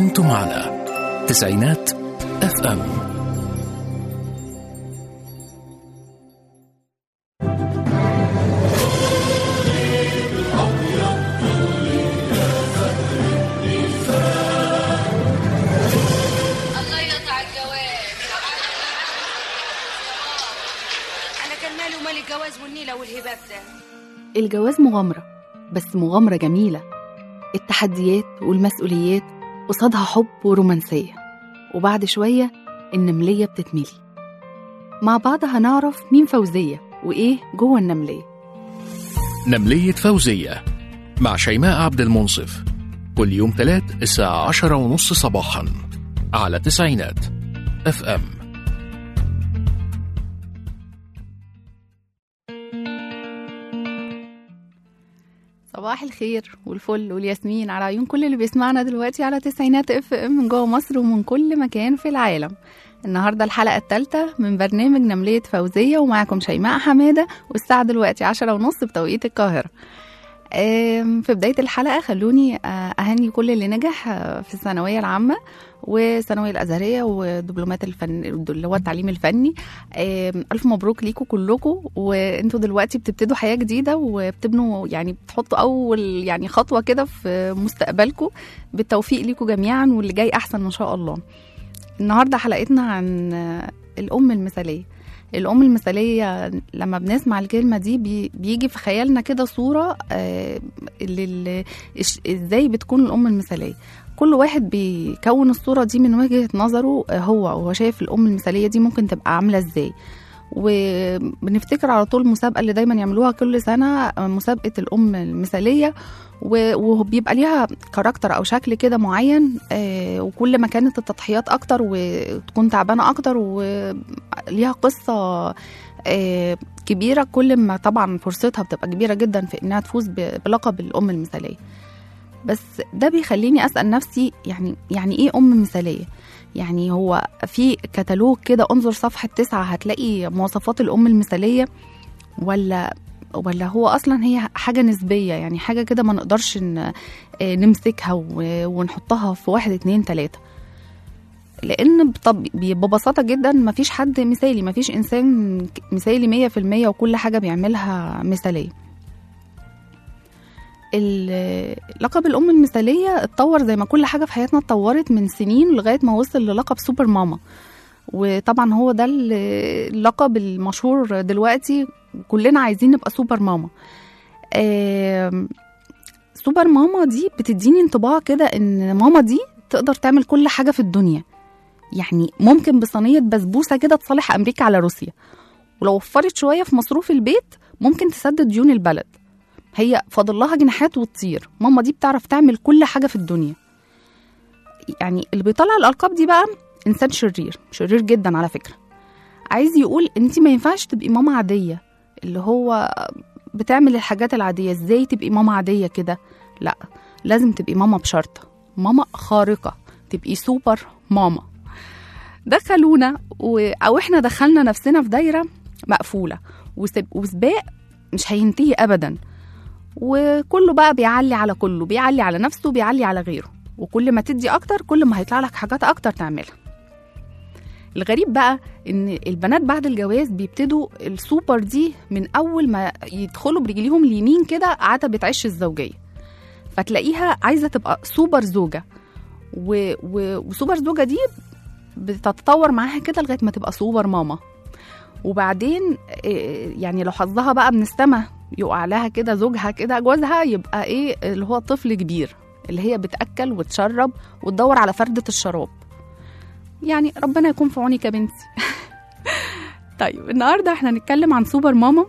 أنتم على تسعينات اف ام الله يقطع الجواز انا كان مالي ومال الجواز والنيله والهباب ده الجواز مغامرة بس مغامرة جميلة التحديات والمسؤوليات قصادها حب ورومانسية وبعد شوية النملية بتتملي مع بعض هنعرف مين فوزية وإيه جوه النملية نملية فوزية مع شيماء عبد المنصف كل يوم تلات الساعة عشرة ونص صباحا على تسعينات اف ام صباح الخير والفل والياسمين على عيون كل اللي بيسمعنا دلوقتي على تسعينات اف ام من جوه مصر ومن كل مكان في العالم النهارده الحلقة الثالثة من برنامج نملية فوزية ومعكم شيماء حمادة والساعة دلوقتي عشرة ونص بتوقيت القاهرة آم، في بداية الحلقة خلوني آه، أهني كل اللي نجح آه، في الثانوية العامة والثانوية الأزهرية ودبلومات الفن اللي هو التعليم الفني آم، ألف مبروك ليكم كلكم وانتوا دلوقتي بتبتدوا حياة جديدة وبتبنوا يعني بتحطوا أول يعني خطوة كده في مستقبلكم بالتوفيق ليكم جميعا واللي جاي أحسن إن شاء الله النهاردة حلقتنا عن آه، الأم المثالية الأم المثالية لما بنسمع الكلمة دي بي- بيجي في خيالنا كده صورة آه، لل- إش- إزاي بتكون الأم المثالية كل واحد بيكون الصورة دي من وجهة نظره آه، هو وهو شايف الأم المثالية دي ممكن تبقى عاملة إزاي وبنفتكر على طول المسابقة اللي دايما يعملوها كل سنة آه، مسابقة الأم المثالية و- وبيبقى ليها كاركتر أو شكل كده معين آه، وكل ما كانت التضحيات أكتر وتكون تعبانة أكتر وليها قصة آه، كبيرة كل ما طبعا فرصتها بتبقى كبيرة جدا في إنها تفوز ب- بلقب الأم المثالية بس ده بيخليني أسأل نفسي يعني يعني إيه أم مثالية؟ يعني هو في كتالوج كده انظر صفحة تسعة هتلاقي مواصفات الأم المثالية ولا ولا هو أصلا هي حاجة نسبية يعني حاجة كده ما نقدرش ن- آه، نمسكها و- ونحطها في واحد اتنين تلاتة لأن بطب- ببساطة جدا مفيش حد مثالي مفيش إنسان ك- مثالي مية في المية وكل حاجة بيعملها مثالية ال- لقب الأم المثالية اتطور زي ما كل حاجة في حياتنا اتطورت من سنين لغاية ما وصل للقب سوبر ماما وطبعا هو ده ال- اللقب المشهور دلوقتي كلنا عايزين نبقى سوبر ماما آم، سوبر ماما دي بتديني انطباع كده ان ماما دي تقدر تعمل كل حاجة في الدنيا يعني ممكن بصينية بسبوسة كده تصالح أمريكا على روسيا ولو وفرت شوية في مصروف البيت ممكن تسدد ديون البلد هي فاضل لها جناحات وتطير ماما دي بتعرف تعمل كل حاجة في الدنيا يعني اللي بيطلع الألقاب دي بقى إنسان شرير شرير جدا على فكرة عايز يقول انت ما ينفعش تبقي ماما عادية اللي هو بتعمل الحاجات العادية ازاي تبقي ماما عادية كده لا لازم تبقي ماما بشرطة ماما خارقة تبقي سوبر ماما دخلونا و... او احنا دخلنا نفسنا في دايرة مقفولة وسب... وسباق مش هينتهي ابدا وكله بقى بيعلي على كله بيعلي على نفسه بيعلي على غيره وكل ما تدي اكتر كل ما هيطلع لك حاجات اكتر تعملها الغريب بقى ان البنات بعد الجواز بيبتدوا السوبر دي من اول ما يدخلوا برجليهم اليمين كده عتبة عش الزوجية فتلاقيها عايزة تبقى سوبر زوجة و... و... وسوبر زوجة دي بتتطور معاها كده لغاية ما تبقى سوبر ماما وبعدين إيه، يعني لو حظها بقى من السما يقع لها كده زوجها كده جوزها يبقى ايه اللي هو طفل كبير اللي هي بتأكل وتشرب وتدور على فردة الشراب يعني ربنا يكون في عونك يا بنتي طيب النهارده احنا هنتكلم عن سوبر ماما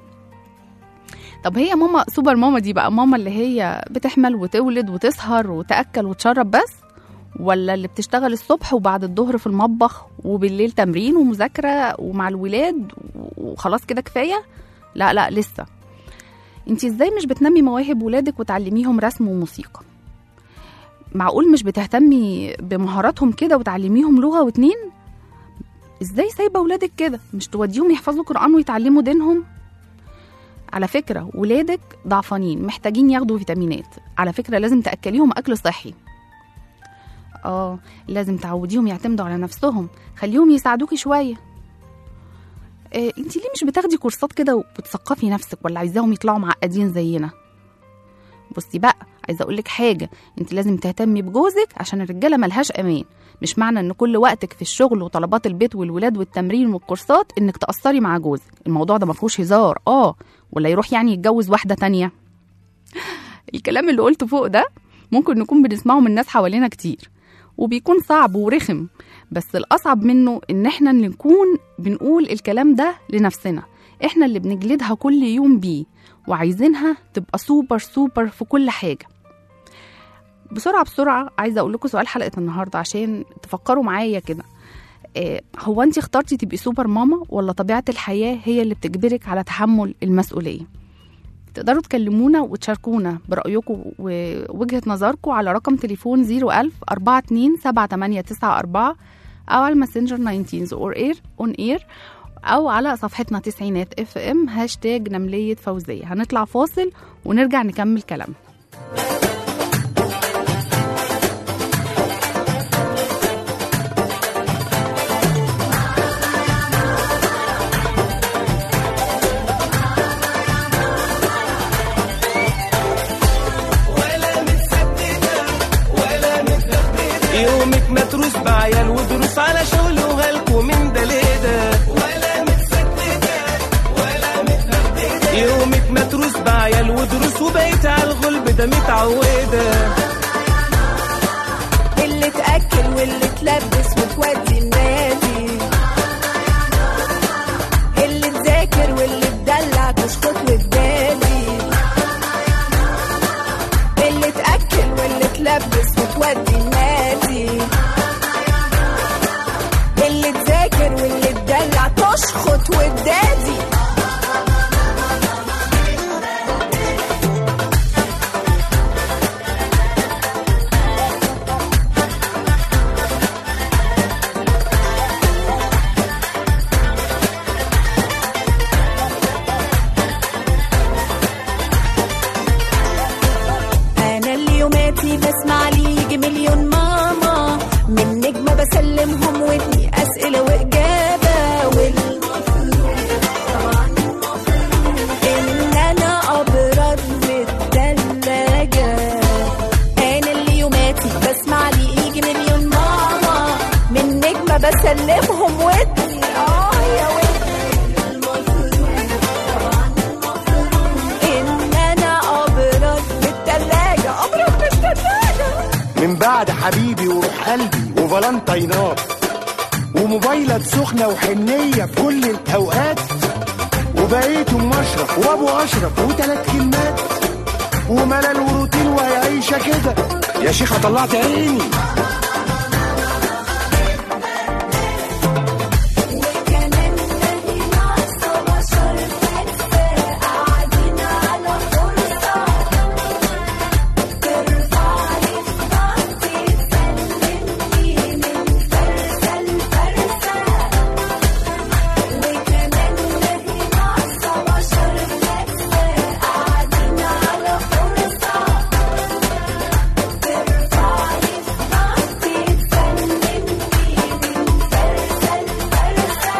طب هي ماما سوبر ماما دي بقى ماما اللي هي بتحمل وتولد وتسهر وتأكل وتشرب بس ولا اللي بتشتغل الصبح وبعد الظهر في المطبخ وبالليل تمرين ومذاكرة ومع الولاد وخلاص كده كفاية لا لا لسه انت ازاي مش بتنمي مواهب ولادك وتعلميهم رسم وموسيقى معقول مش بتهتمي بمهاراتهم كده وتعلميهم لغة واتنين ازاي سايبة ولادك كده مش توديهم يحفظوا قرآن ويتعلموا دينهم على فكرة ولادك ضعفانين محتاجين ياخدوا فيتامينات على فكرة لازم تأكليهم أكل صحي اه لازم تعوديهم يعتمدوا على نفسهم خليهم يساعدوكي شويه آه انت ليه مش بتاخدي كورسات كده وبتثقفي نفسك ولا عايزاهم يطلعوا معقدين زينا بصي بقى عايزه اقول لك حاجه انت لازم تهتمي بجوزك عشان الرجاله ملهاش امان مش معنى ان كل وقتك في الشغل وطلبات البيت والولاد والتمرين والكورسات انك تقصري مع جوزك الموضوع ده ما فيهوش هزار اه ولا يروح يعني يتجوز واحده تانية الكلام اللي قلته فوق ده ممكن نكون بنسمعه من ناس حوالينا كتير وبيكون صعب ورخم بس الأصعب منه إن إحنا اللي نكون بنقول الكلام ده لنفسنا إحنا اللي بنجلدها كل يوم بيه وعايزينها تبقى سوبر سوبر في كل حاجة بسرعة بسرعة عايزة أقول لكم سؤال حلقة النهاردة عشان تفكروا معايا كده إيه هو أنت اخترتي تبقي سوبر ماما ولا طبيعة الحياة هي اللي بتجبرك على تحمل المسؤولية تقدروا تكلمونا وتشاركونا برأيكم ووجهة نظركم على رقم تليفون 01000 42 7894 أو على الماسنجر 19 اور اير اون اير أو على صفحتنا تسعينات اف ام هاشتاج نملية فوزية هنطلع فاصل ونرجع نكمل كلام يومك متروس بعيال ودروس على شغل وهلكوا من ده ليه ده ولا متسددة ولا متهددة يومك متروس بعيال ودروس وبقيت على الغلب ده متعودة اللي تأكل واللي تلبس وتودي النادي اللي تذاكر واللي تدلع تشخط وتدادي اللي تأكل واللي تلبس وتودي النادي اللي تذاكر واللي تدلع تشخط وتدادي انا اليوماتي بسمع لي يجي مليون ماما من نجمه بسلمهم ودني اسئله واجابه والمفروض طبعا المفروض ان انا ابرد من التلاجه انا اليوماتي بسمع لي يجي مليون ماما من نجمه بسلمهم ودني اه يا ودني المفروض طبعا المفروض ان انا ابرد بالتلاجة ابرد بالتلاجة من بعد حبيبي وروح قلبي وفالنتينات وموبايلك سخنة وحنية في كل الأوقات وبقيت أم أشرف وأبو أشرف وتلات كلمات وملل وروتين وهي عيشة كده يا شيخة طلعت عيني وكمان نهي ناقصة بشر فلسة قاعدين على فرصة ترفع لي في ضغطي تسلمني من فرصة لفرصة وكمان نهي ناقصة بشر فلسة قاعدين على فرصة ترفع لي في ضغطي تسلمني من فرصة لفرصة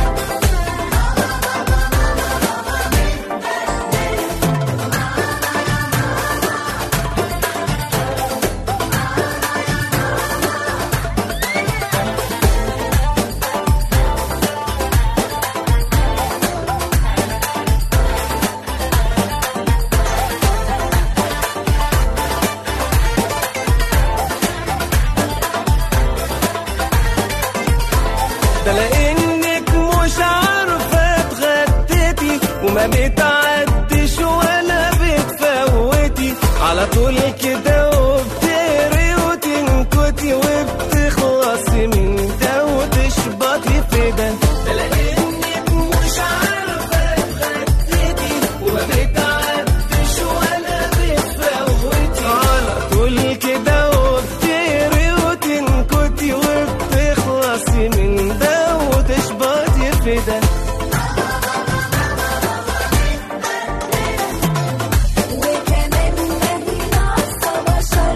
ده لانك مش عارفه اتغديتي وما بتعديش ولا بتفوتي على طول كده وبتقري وتنكتي وبتخلصي من ده وتشبطي في ده ده لانك مش عارفه اتغديتي وما بتعديش ولا بتفوتي على طول كده وبتقري وتنكتي وبتخلصي من ده وتشبطي في ده وكمان نهي ناقصة بشر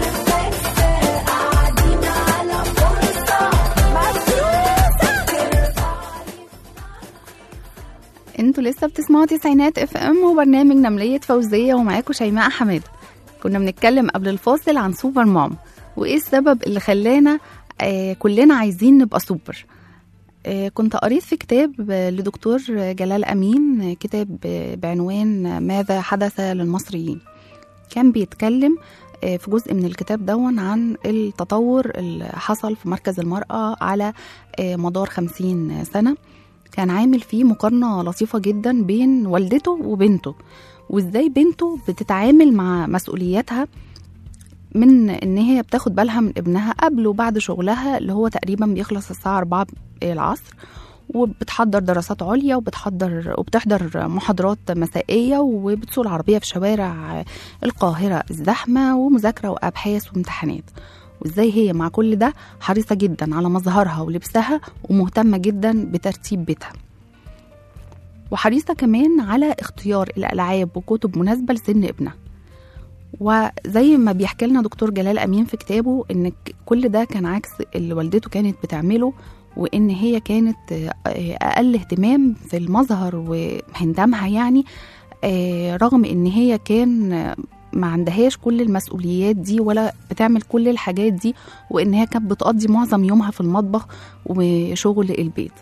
انتوا لسه بتسمعوا تسعينات اف ام وبرنامج نملية فوزية ومعاكم شيماء حمادة كنا بنتكلم قبل الفاصل عن سوبر مام وايه السبب اللي خلانا آه كلنا عايزين نبقى سوبر آه كنت قريت في كتاب آه، لدكتور جلال أمين آه، كتاب آه، بعنوان آه، ماذا حدث للمصريين كان بيتكلم آه، في جزء من الكتاب دون عن التطور اللي حصل في مركز المرأة على آه، مدار خمسين سنة كان عامل فيه مقارنة لطيفة جدا بين والدته وبنته وازاي بنته بتتعامل مع مسؤولياتها من ان هي بتاخد بالها من ابنها قبل وبعد شغلها اللي هو تقريبا بيخلص الساعة 4 العصر وبتحضر دراسات عليا وبتحضر وبتحضر محاضرات مسائية وبتسوق العربية في شوارع القاهرة الزحمة ومذاكرة وأبحاث وامتحانات وازاي هي مع كل ده حريصة جدا على مظهرها ولبسها ومهتمة جدا بترتيب بيتها وحريصة كمان على اختيار الألعاب وكتب مناسبة لسن ابنها وزي ما بيحكي لنا دكتور جلال أمين في كتابه إن ك- كل ده كان عكس اللي والدته كانت بتعمله وإن هي كانت آه، أقل اهتمام في المظهر وهندامها يعني آه، رغم إن هي كان آه، ما عندهاش كل المسؤوليات دي ولا بتعمل كل الحاجات دي وإن هي كانت بتقضي معظم يومها في المطبخ وشغل البيت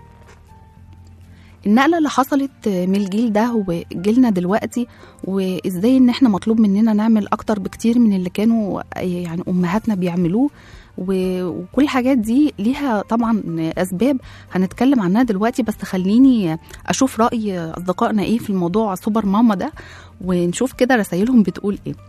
النقلة اللي حصلت من الجيل ده وجيلنا دلوقتي وازاي ان احنا مطلوب مننا نعمل اكتر بكتير من اللي كانوا يعني امهاتنا بيعملوه و- وكل الحاجات دي ليها طبعا اسباب هنتكلم عنها دلوقتي بس خليني اشوف راي اصدقائنا ايه في الموضوع سوبر ماما ده ونشوف كده رسائلهم بتقول ايه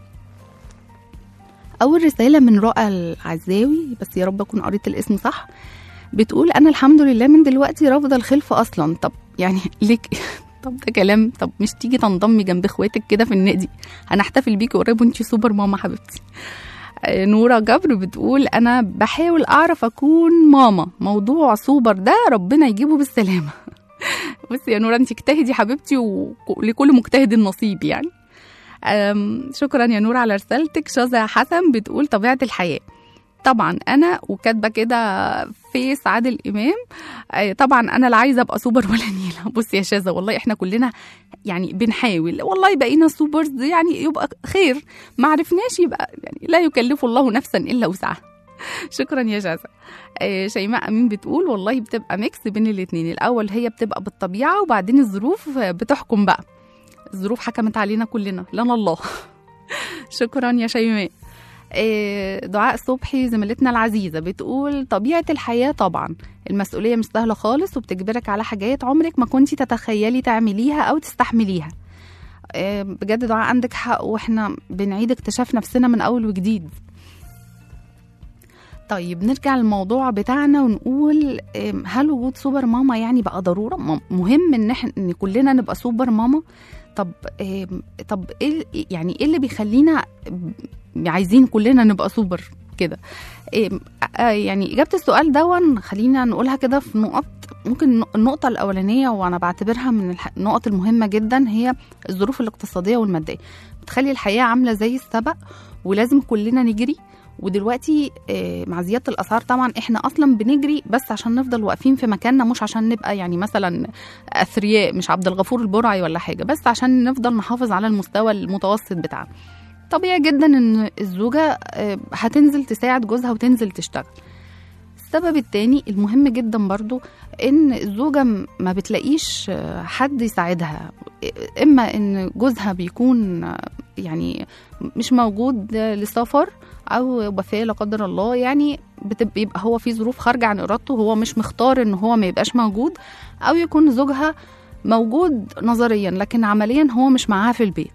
اول رساله من رؤى العزاوي بس يا رب اكون قريت الاسم صح بتقول انا الحمد لله من دلوقتي رافضه الخلفه اصلا طب يعني ليك طب ده كلام طب مش تيجي تنضمي جنب اخواتك كده في النادي هنحتفل بيكي قريب وانتي سوبر ماما حبيبتي آه، نورة جبر بتقول أنا بحاول أعرف أكون ماما موضوع سوبر ده ربنا يجيبه بالسلامة بصي يا نورة أنت اجتهدي حبيبتي ولكل مجتهد نصيب يعني أم، شكرا يا نور على رسالتك شذا حسن بتقول طبيعة الحياة طبعا انا وكاتبه كده فيس عادل امام آه، طبعا انا لا عايزه ابقى سوبر ولا نيله بصي يا شاذه والله احنا كلنا يعني بنحاول والله بقينا سوبرز يعني يبقى خير ما عرفناش يبقى يعني لا يكلف الله نفسا الا وسعها شكرا يا شاذه آه، شيماء امين بتقول والله بتبقى ميكس بين الاتنين الاول هي بتبقى بالطبيعه وبعدين الظروف بتحكم بقى الظروف حكمت علينا كلنا لنا الله شكرا يا شيماء آه، دعاء صبحي زميلتنا العزيزة بتقول طبيعة الحياة طبعا المسؤولية مش سهلة خالص وبتجبرك على حاجات عمرك ما كنتي تتخيلي تعمليها أو تستحمليها آه، بجد دعاء عندك حق واحنا بنعيد اكتشاف نفسنا من أول وجديد طيب نرجع للموضوع بتاعنا ونقول آم، هل وجود سوبر ماما يعني بقى ضرورة م- مهم ان احنا ان كلنا نبقى سوبر ماما طب آم، طب ايه ال- يعني ايه اللي بيخلينا عايزين كلنا نبقى سوبر كده إيه آه، يعني إجابة السؤال دون خلينا نقولها كده في نقط ممكن النقطة الأولانية وأنا بعتبرها من الح- النقط المهمة جدا هي الظروف الاقتصادية والمادية بتخلي الحياة عاملة زي السبق ولازم كلنا نجري ودلوقتي آه، مع زيادة الأسعار طبعا احنا أصلا بنجري بس عشان نفضل واقفين في مكاننا مش عشان نبقى يعني مثلا أثرياء مش عبد الغفور البرعي ولا حاجة بس عشان نفضل نحافظ على المستوى المتوسط بتاعنا طبيعي جدا ان الزوجة آه، هتنزل تساعد جوزها وتنزل تشتغل السبب التاني المهم جدا برضو ان الزوجة م- ما بتلاقيش آه، حد يساعدها اما ان جوزها بيكون آه، يعني مش موجود آه، لسفر او وفاة لا قدر الله يعني بتب- بيبقى هو في ظروف خارجة عن ارادته هو مش مختار ان هو ما يبقاش موجود او يكون زوجها موجود نظريا لكن عمليا هو مش معاها في البيت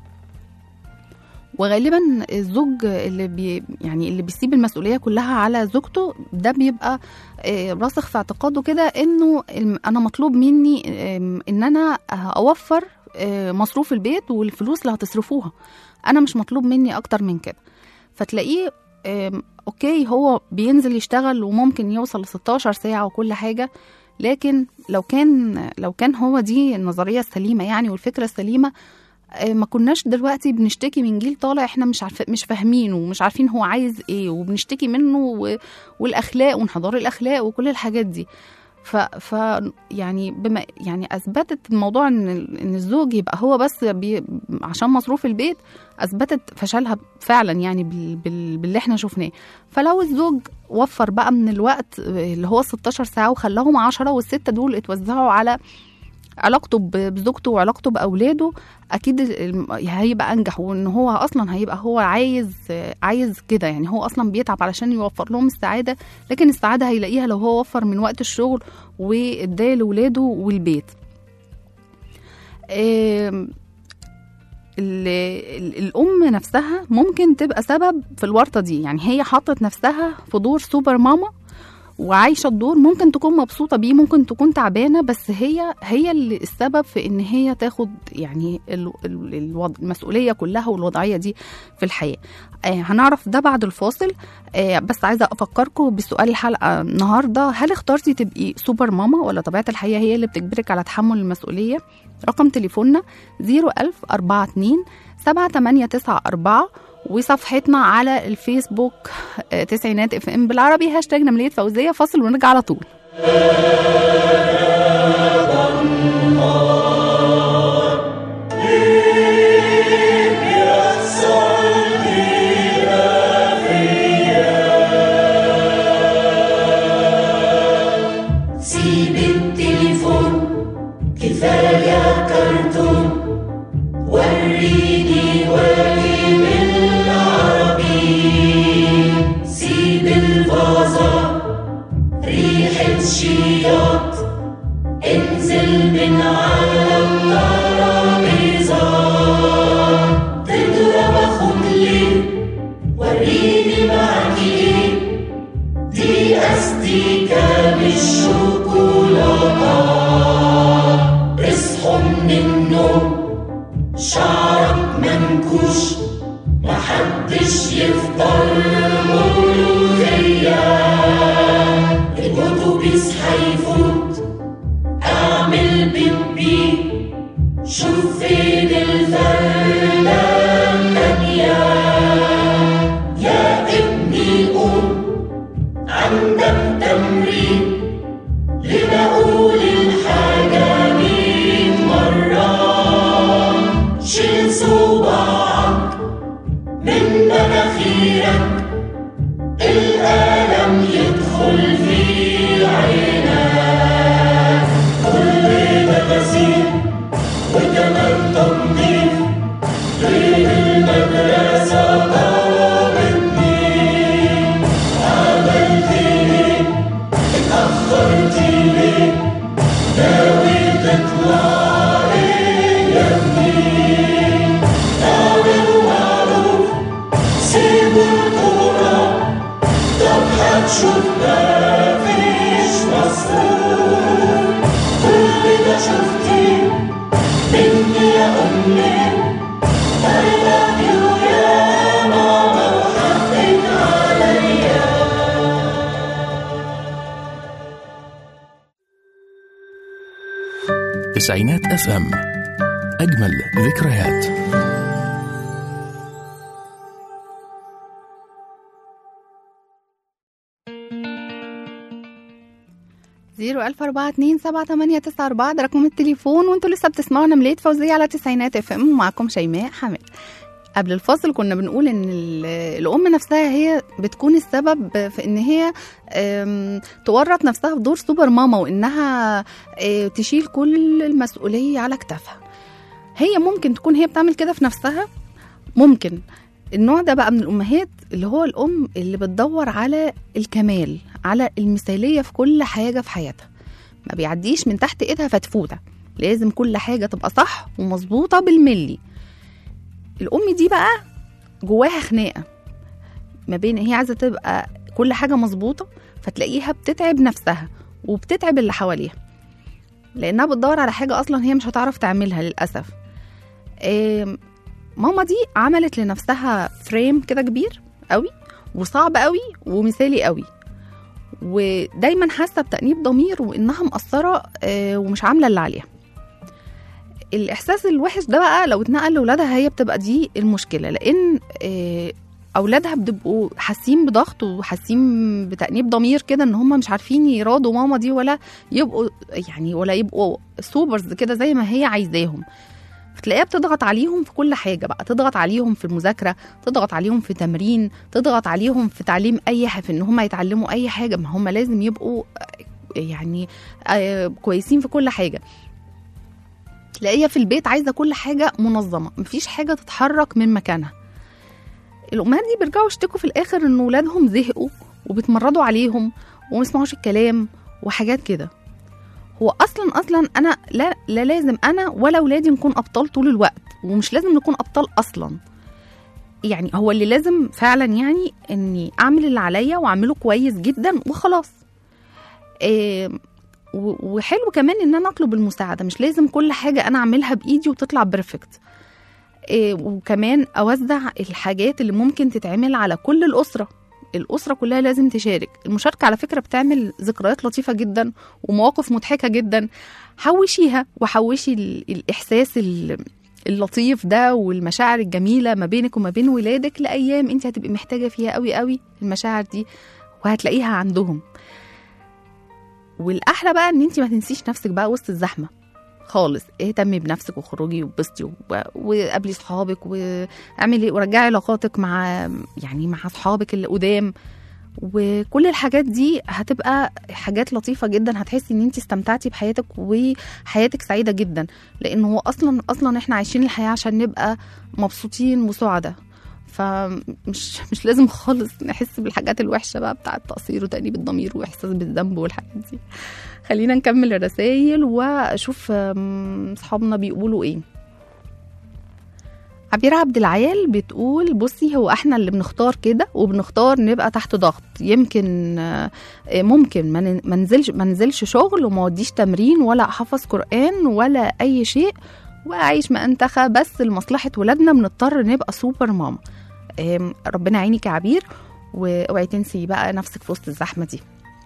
وغالبا الزوج اللي بي يعني اللي بيسيب المسؤوليه كلها على زوجته ده بيبقى آه، راسخ في اعتقاده كده انه الم- انا مطلوب مني آم، ان انا اوفر آه، مصروف البيت والفلوس اللي هتصرفوها انا مش مطلوب مني اكتر من كده فتلاقيه آم، اوكي هو بينزل يشتغل وممكن يوصل ل 16 ساعه وكل حاجه لكن لو كان لو كان هو دي النظريه السليمه يعني والفكره السليمه آه، ما كناش دلوقتي بنشتكي من جيل طالع احنا مش عارف مش فاهمينه ومش عارفين هو عايز ايه وبنشتكي منه و... والاخلاق وانحدار الاخلاق وكل الحاجات دي ف, ف يعني بما يعني اثبتت الموضوع ان ال- ان الزوج يبقى هو بس بي عشان مصروف البيت اثبتت فشلها فعلا يعني بال بال باللي احنا شفناه فلو الزوج وفر بقى من الوقت اللي هو 16 ساعه وخلاهم 10 والسته دول اتوزعوا على علاقته ب- بزوجته وعلاقته باولاده اكيد الم- هيبقى انجح وان هو اصلا هيبقى هو عايز عايز كده يعني هو اصلا بيتعب علشان يوفر لهم السعاده لكن السعاده هيلاقيها لو هو وفر من وقت الشغل واداه لاولاده والبيت آم، ال- ال- الام نفسها ممكن تبقى سبب في الورطه دي يعني هي حطت نفسها في دور سوبر ماما وعايشه الدور ممكن تكون مبسوطه بيه ممكن تكون تعبانه بس هي هي اللي السبب في ان هي تاخد يعني ال- ال- الوض- المسؤوليه كلها والوضعيه دي في الحياه آه هنعرف ده بعد الفاصل آه بس عايزه افكركم بسؤال الحلقه النهارده هل اخترتي تبقي سوبر ماما ولا طبيعه الحياه هي اللي بتجبرك على تحمل المسؤوليه رقم تليفوننا 01042 7894 وصفحتنا على الفيسبوك آه، تسعينات اف ام بالعربي هاشتاج نملية فوزية فاصل ونرجع على طول سيب التليفون كفاية كرتون وريني واجب العربي سيب الفازة ريحة شياط انزل من على الترابيزة تضرب اخوك ليه وريني معاك ايه دي أستيكة مش شوكولاتة اصحوا من النوم شعرك منكوش محدش يفطر ملوخية الأتوبيس هيفوت اعمل بيبي شوف فين الفردة التانية يا ابني قوم عندك تمرين لنقول الحاجة مين مرة شيل صباعك من مناخيرك الألم يدخل في عينك كل ده غسيل وكمان تنظيف غير المدرسة ضابطني عملت ايه اتأخرت ليه ناوي تطلع ايه يا ابني اعملوا معروف سيبوا الكورة طب هتشوف مفيش مصروف كل ده شفتيه مني يا أمي I love you يا ماما وحقك عليا تسعينات اف ام اجمل ذكريات زيرو ألف أربعة اتنين سبعة تمانية تسعة أربعة ده رقم التليفون وانتوا لسه بتسمعوا نملية فوزية على تسعينات اف ام ومعاكم شيماء حامد قبل الفاصل كنا بنقول ان ال- الام نفسها هي بتكون السبب في ان هي أم، تورط نفسها في دور سوبر ماما وانها أه، تشيل كل المسؤوليه على كتافها هي ممكن تكون هي بتعمل كده في نفسها ممكن النوع ده بقى من الامهات اللي هو الام اللي بتدور على الكمال على المثاليه في كل حاجه في حياتها ما بيعديش من تحت ايدها فتفوته لازم كل حاجه تبقى صح ومظبوطه بالملي الام دي بقى جواها خناقه ما بين هي عايزه تبقى كل حاجه مظبوطه فتلاقيها بتتعب نفسها وبتتعب اللي حواليها لانها بتدور على حاجه اصلا هي مش هتعرف تعملها للاسف آم، ماما دي عملت لنفسها فريم كده كبير قوي وصعب قوي ومثالي قوي ودايما حاسه بتانيب ضمير وانها مقصره آه، ومش عامله اللي عليها الاحساس الوحش ده بقى لو اتنقل لاولادها هي بتبقى دي المشكله لان آه، اولادها بتبقوا حاسين بضغط وحاسين بتانيب ضمير كده ان هم مش عارفين يراضوا ماما دي ولا يبقوا يعني ولا يبقوا سوبرز كده زي ما هي عايزاهم فتلاقيها بتضغط عليهم في كل حاجه بقى تضغط عليهم في المذاكره تضغط عليهم في تمرين تضغط عليهم في تعليم اي حاجه في ان هم يتعلموا اي حاجه ما هم لازم يبقوا آه، يعني آه، كويسين في كل حاجه تلاقيها في البيت عايزه كل حاجه منظمه مفيش حاجه تتحرك من مكانها الامهات دي بيرجعوا يشتكوا في الاخر ان ولادهم زهقوا وبيتمردوا عليهم وما يسمعوش الكلام وحاجات كده هو اصلا اصلا انا لا, لا لازم انا ولا ولادي نكون ابطال طول الوقت ومش لازم نكون ابطال اصلا يعني هو اللي لازم فعلا يعني اني اعمل اللي عليا واعمله كويس جدا وخلاص إيه و- وحلو كمان ان انا اطلب المساعده مش لازم كل حاجه انا اعملها بايدي وتطلع بيرفكت إيه وكمان اوزع الحاجات اللي ممكن تتعمل على كل الاسره الاسره كلها لازم تشارك المشاركه على فكره بتعمل ذكريات لطيفه جدا ومواقف مضحكه جدا حوشيها وحوشي ال- الاحساس ال- اللطيف ده والمشاعر الجميله ما بينك وما بين ولادك لايام انت هتبقي محتاجه فيها قوي قوي المشاعر دي وهتلاقيها عندهم والاحلى بقى ان انت ما تنسيش نفسك بقى وسط الزحمه خالص اهتمي بنفسك وخروجي وبسطي و- وقابلي صحابك واعملي ورجعي علاقاتك مع يعني مع اصحابك اللي قدام وكل الحاجات دي هتبقى حاجات لطيفه جدا هتحسي ان انت استمتعتي بحياتك وحياتك سعيده جدا لان هو اصلا اصلا احنا عايشين الحياه عشان نبقى مبسوطين وسعداء فمش مش لازم خالص نحس بالحاجات الوحشه بقى بتاعه التقصير وتأنيب الضمير واحساس بالذنب والحاجات دي خلينا نكمل الرسائل واشوف أم، صحابنا بيقولوا ايه عبير عبد العال بتقول بصي هو احنا اللي بنختار كده وبنختار نبقى تحت ضغط يمكن آه، ممكن ما ن- ما ننزلش ما ننزلش شغل وما اوديش تمرين ولا احفظ قران ولا اي شيء واعيش مأنتخة بس لمصلحة ولادنا بنضطر نبقى سوبر ماما آم، ربنا يعينك يا عبير واوعي تنسي بقى نفسك في وسط الزحمة دي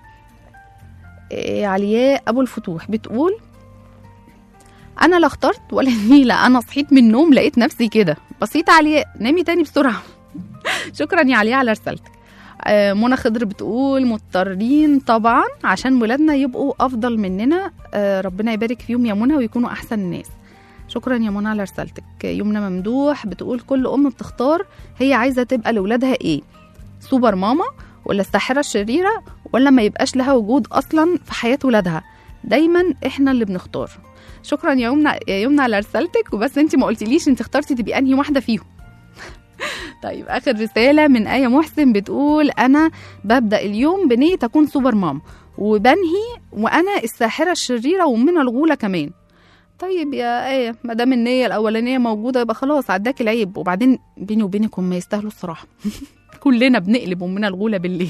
آه، علياء ابو الفتوح بتقول انا لا اخترت ولا النيلة انا صحيت من النوم لقيت نفسي كده بسيطة علياء نامي تاني بسرعة شكرا يا علياء على رسالتك آه، منى خضر بتقول مضطرين طبعا عشان ولادنا يبقوا افضل مننا آه، ربنا يبارك فيهم يا منى ويكونوا احسن الناس شكرا يا منى على رسالتك يمنى ممدوح بتقول كل ام بتختار هي عايزه تبقى لاولادها ايه سوبر ماما ولا الساحره الشريره ولا ما يبقاش لها وجود اصلا في حياه ولادها دايما احنا اللي بنختار شكرا يا يمنى يا يمنى على رسالتك وبس انت ما قلتليش انت اخترتي تبقي انهي واحده فيهم طيب اخر رساله من ايه محسن بتقول انا ببدا اليوم بنيه اكون سوبر مام وبنهي وانا الساحره الشريره ومن الغوله كمان طيب يا ايه ما دام النيه الاولانيه موجوده يبقى خلاص عداك العيب وبعدين بيني وبينك هم يستاهلوا الصراحه كلنا بنقلب من الغوله بالليل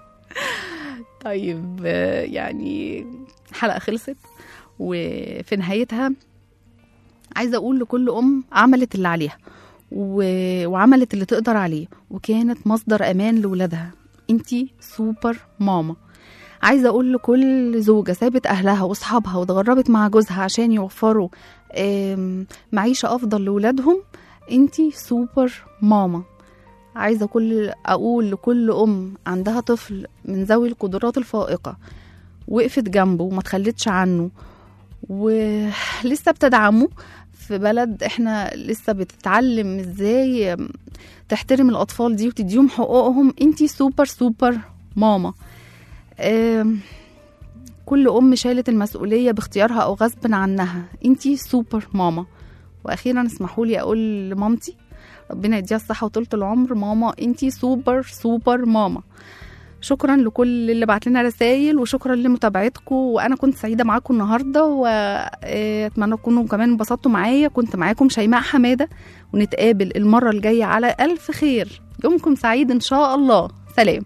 طيب آه، يعني الحلقه خلصت وفي نهايتها عايزه اقول لكل ام عملت اللي عليها و... وعملت اللي تقدر عليه وكانت مصدر امان لولادها انتي سوبر ماما عايزه اقول لكل زوجه سابت اهلها واصحابها واتغربت مع جوزها عشان يوفروا آم، معيشه افضل لولادهم انتي سوبر ماما عايزه كل اقول لكل ام عندها طفل من ذوي القدرات الفائقه وقفت جنبه وما تخلتش عنه ولسه بتدعمه في بلد احنا لسه بتتعلم ازاي تحترم الاطفال دي وتديهم حقوقهم انتي سوبر سوبر ماما آم، كل ام شالت المسؤوليه باختيارها او غصب عنها انتي سوبر ماما واخيرا اسمحوا لي اقول لمامتي ربنا يديها الصحه وطولة العمر ماما انتي سوبر سوبر ماما شكرا لكل اللي بعت لنا رسائل وشكرا لمتابعتكم وانا كنت سعيده معاكم النهارده واتمنى تكونوا كمان انبسطتوا معايا كنت معاكم شيماء حماده ونتقابل المره الجايه على الف خير يومكم سعيد ان شاء الله سلام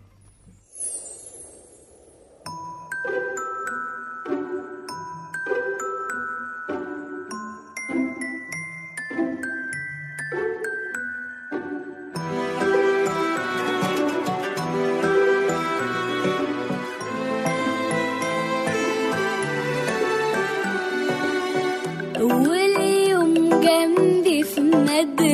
أول يوم جنبي في المدرسة